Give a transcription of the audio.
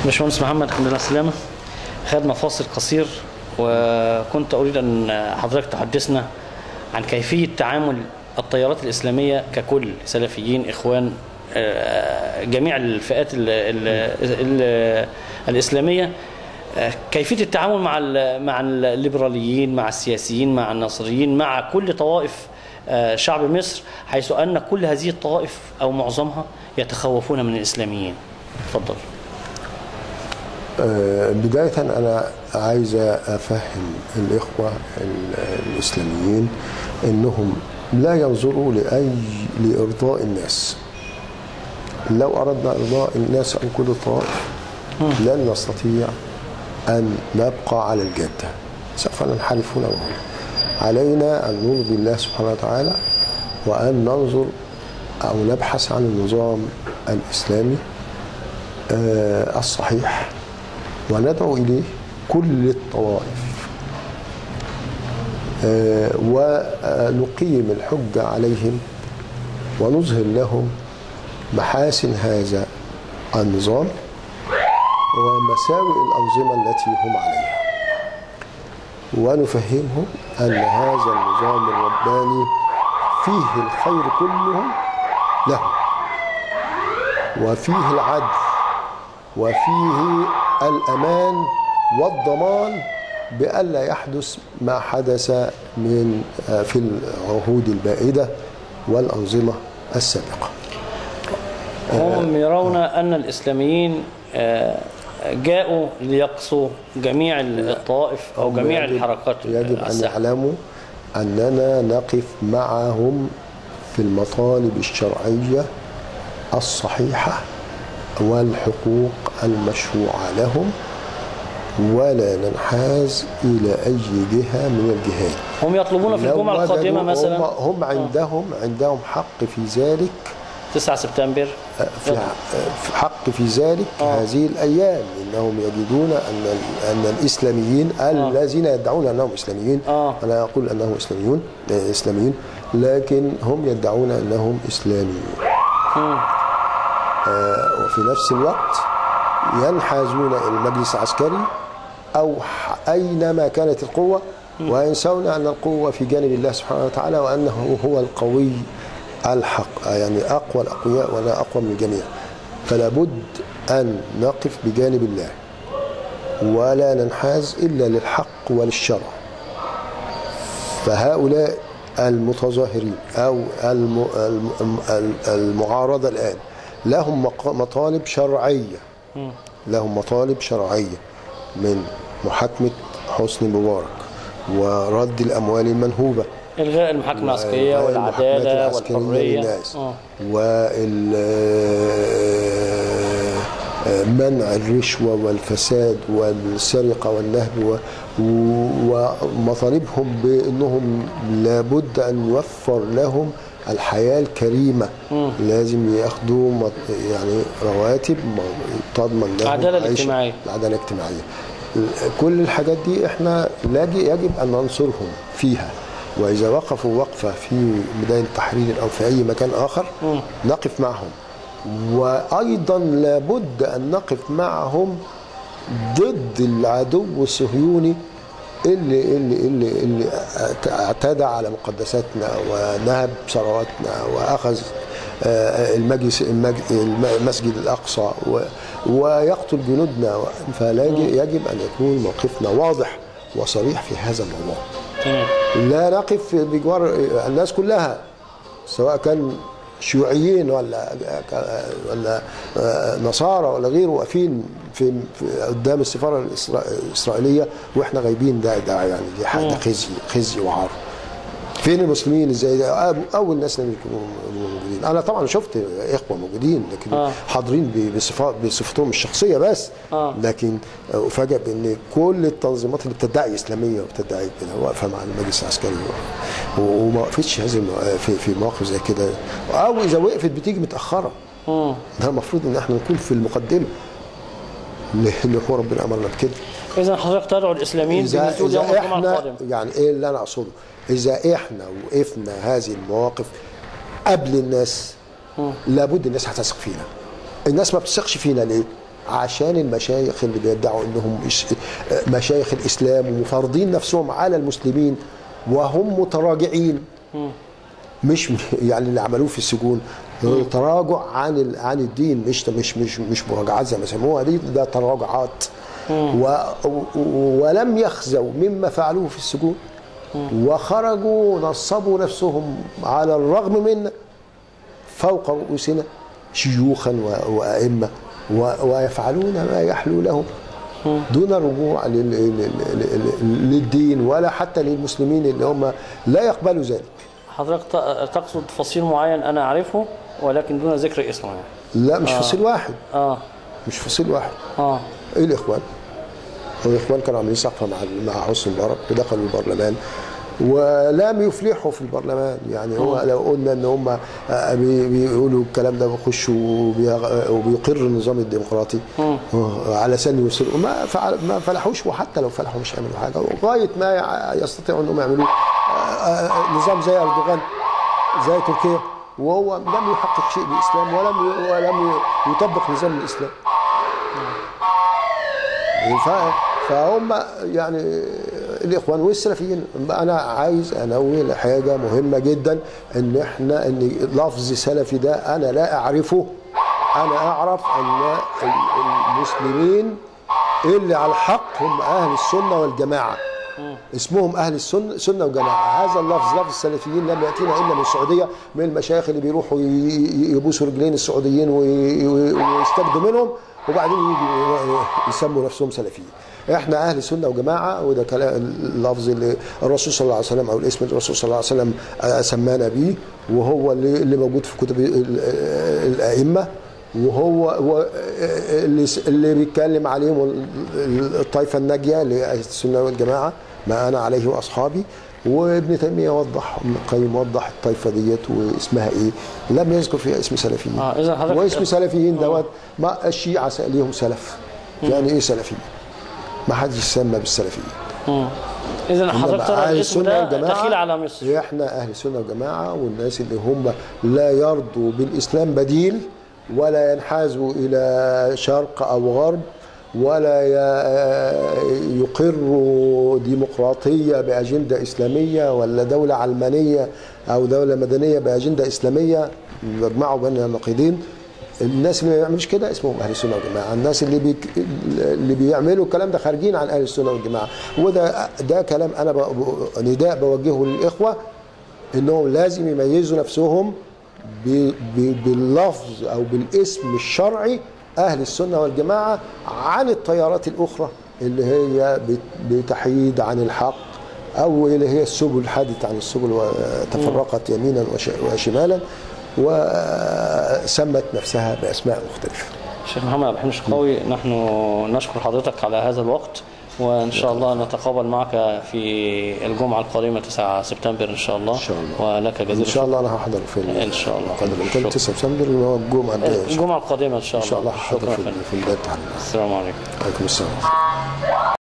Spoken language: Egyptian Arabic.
باشمهندس محمد الحمد لله على السلامة خدنا فاصل قصير وكنت أريد أن حضرتك تحدثنا عن كيفية تعامل التيارات الإسلامية ككل سلفيين إخوان آه، جميع الفئات ال ال ال الإسلامية آه، كيفية التعامل مع ال- مع الليبراليين مع السياسيين مع الناصريين مع كل طوائف آه، شعب مصر حيث أن كل هذه الطوائف أو معظمها يتخوفون من الإسلاميين تفضل آه، بداية أنا عايز أفهم الإخوة ال- الإسلاميين إنهم لا ينظروا لأي لإرضاء الناس لو أردنا إرضاء الناس أو كل طائف لن نستطيع أن نبقى على الجادة سوف ننحرف هنا وهنا علينا أن نرضي الله سبحانه وتعالى وأن ننظر أو نبحث عن النظام الإسلامي آه، الصحيح وندعو إليه كل الطوائف آه، ونقيم الحجة عليهم ونظهر لهم محاسن هذا النظام ومساوئ الأنظمة التي هم عليها ونفهمهم أن هذا النظام الرباني فيه الخير كله له وفيه العدل وفيه الأمان والضمان بألا يحدث ما حدث من آه، في العهود البائدة والأنظمة السابقة هم يرون أن الإسلاميين آه، جاءوا ليقصوا جميع الطوائف أو جميع يجب- الحركات يجب أن الساحة. يعلموا أننا نقف معهم في المطالب الشرعية الصحيحة والحقوق المشروعة لهم ولا ننحاز إلى أي جهة من الجهات هم يطلبون في لو الجمعة وجدوا- القادمة هم, مثلا هم عندهم عندهم حق في ذلك 9 سبتمبر في في حق في ذلك آه. هذه الايام انهم يجدون ان ان الاسلاميين الذين يدعون انهم اسلاميين آه. انا اقول انهم اسلاميون آه، اسلاميين لكن هم يدعون انهم اسلاميون آه، وفي نفس الوقت ينحازون الى المجلس العسكري او ح- اينما كانت القوه وينسون ان القوه في جانب الله سبحانه وتعالى وانه هو القوي الحق آه، يعني اقوى الاقوياء ولا اقوى من الجميع فلا بد ان نقف بجانب الله ولا ننحاز الا للحق وللشرع فهؤلاء المتظاهرين او الم- الم- الم- المعارضه الان لهم مق- مطالب شرعيه لهم مطالب شرعيه من محاكمه حسني مبارك ورد الاموال المنهوبه إلغاء المحاكمة العسكرية والمحاكمات والعدالة العسكرية والحرية للناس آه. وال منع الرشوة والفساد والسرقة والنهب و- ومطالبهم بأنهم لابد أن يوفر لهم الحياة الكريمة لازم ياخدوا مط- يعني رواتب م- تضمن لهم العدالة عيش- الاجتماعية. العدالة الاجتماعية كل الحاجات دي احنا لاجي- يجب ان ننصرهم فيها واذا وقفوا وقفه في ميدان التحرير او في اي مكان اخر نقف معهم وايضا لابد ان نقف معهم ضد العدو الصهيوني اللي اللي اللي اللي اعتدى على مقدساتنا ونهب ثرواتنا واخذ آه، المجلس المج- الم- المسجد الاقصى و- ويقتل جنودنا فلا يجب يجب ان يكون موقفنا واضح وصريح في هذا الموضوع. تمام لا نقف بجوار الناس كلها سواء كان شيوعيين ولا ولا نصارى ولا غيره واقفين في في- قدام السفاره الإسرا- الاسرائيليه واحنا غايبين ده ده يعني دي حاجه خزي خزي وعار فين المسلمين ازاي ده اول ناس اللي يكونوا موجودين انا طبعا شفت اخوه موجودين لكن آه. حاضرين ب- بصفات بصفتهم الشخصيه بس آه. لكن افاجئ بان كل التنظيمات اللي بتدعي اسلاميه وبتدعي كده واقفه مع المجلس العسكري و- وما وقفتش هذه المو- في في مواقف زي كده او اذا وقفت بتيجي متاخره مم. ده المفروض ان احنا نكون في المقدمه اللي هو ربنا امرنا بكده إذا حضرتك تدعو الإسلاميين اذا, بالنزول يوم إذا الجمعة احنا القادم يعني ايه اللي انا اقصده اذا احنا وقفنا هذه المواقف قبل الناس لابد الناس هتثق فينا الناس ما بتثقش فينا ليه عشان المشايخ اللي بيدعوا انهم إس- مشايخ الاسلام ومفارضين نفسهم على المسلمين وهم متراجعين مش يعني اللي عملوه في السجون تراجع عن ال- عن الدين مش مش مش مش مراجعات زي ما سموها دي ده تراجعات و و- ولم يخزوا مما فعلوه في السجون وخرجوا نصبوا نفسهم على الرغم منا فوق رؤوسنا شيوخا و- وأئمة و- ويفعلون ما يحلو لهم دون رجوع لل- لل- لل- للدين ولا حتى للمسلمين اللي هم لا يقبلوا ذلك حضرتك ت- تقصد فصيل معين انا اعرفه ولكن دون ذكر اسمه يعني لا مش فصيل واحد اه مش فصيل واحد اه ايه الاخوان الاخوان كانوا عاملين سقفه مع مع حسني مبارك ودخلوا البرلمان ولم يفلحوا في البرلمان يعني هو لو قلنا ان هم آه، بي- بيقولوا الكلام ده بيخشوا وبيغ- وبيقر النظام الديمقراطي آه، على سن يوصلوا ما فعل ما فلحوش وحتى لو فلحوا مش هيعملوا حاجه وغايه ما يع- يستطيعوا انهم يعملوا آه، آه، نظام زي اردوغان زي تركيا وهو لم يحقق شيء بالاسلام ولم ي- ولم ي- يطبق نظام الاسلام ف- فهم يعني الاخوان والسلفيين انا عايز انوه لحاجه مهمه جدا ان احنا ان لفظ سلفي ده انا لا اعرفه انا اعرف ان ال- المسلمين اللي على الحق هم اهل السنه والجماعه اسمهم اهل السنه سنه وجماعه هذا اللفظ لفظ السلفيين لم ياتينا الا من السعوديه من المشايخ اللي بيروحوا ي- ي- يبوسوا رجلين السعوديين وي- وي- ويستجدوا منهم وبعدين يجوا يسموا نفسهم سلفيين احنا اهل سنه وجماعه وده كلام اللفظ اللي الرسول صلى الله عليه وسلم او الاسم اللي الرسول صلى الله عليه وسلم آه، سمانا بيه وهو اللي اللي موجود في كتب ال- الائمه وهو هو اللي اللي بيتكلم عليهم ال- الطائفه الناجيه اللي هي السنه والجماعه ما انا عليه واصحابي وابن تيميه وضح ابن القيم وضح الطائفه ديت واسمها ايه لم يذكر فيها اسم سلفيين اه اذا حضرتك واسم سلفيين دوت ما الشيعه س- ليهم سلف يعني ايه سلفيين ما حدش يسمى بالسلفيين اذا حضرتك ترى أهل الاسم السنة ده والجماعة دخيل على مصر احنا اهل السنه والجماعه والناس اللي هم لا يرضوا بالاسلام بديل ولا ينحازوا الى شرق او غرب ولا ي- يقروا ديمقراطيه باجنده اسلاميه ولا دوله علمانيه او دوله مدنيه باجنده اسلاميه يجمعوا بين النقيضين الناس اللي ما بيعملوش كده اسمهم اهل السنه والجماعه الناس اللي بي اللي بيعملوا الكلام ده خارجين عن اهل السنه والجماعه وده ده كلام انا ب- ب- نداء بوجهه للاخوه انهم لازم يميزوا نفسهم ب- ب- باللفظ او بالاسم الشرعي اهل السنه والجماعه عن التيارات الاخرى اللي هي بت- بتحيد عن الحق او اللي هي السبل حادت عن السبل وتفرقت يمينا وش- وشمالا وسمت نفسها باسماء مختلفه شيخ محمد عبد الحليم الشقاوي نحن نشكر حضرتك على هذا الوقت وان شاء الله نتقابل معك في الجمعه القادمه 9 سبتمبر ان شاء الله إن شاء الله. ولك جزيل ان شاء الله انا هحضر في إن شاء الله. القادم شكرا. كان 9 سبتمبر اللي هو الجمعه الجايه إن شاء الله. الجمعه القادمه ان شاء ان الله شاء الله هحضر شكرا في فندم. في البدايه التحرير السلام عليكم عليكم السلام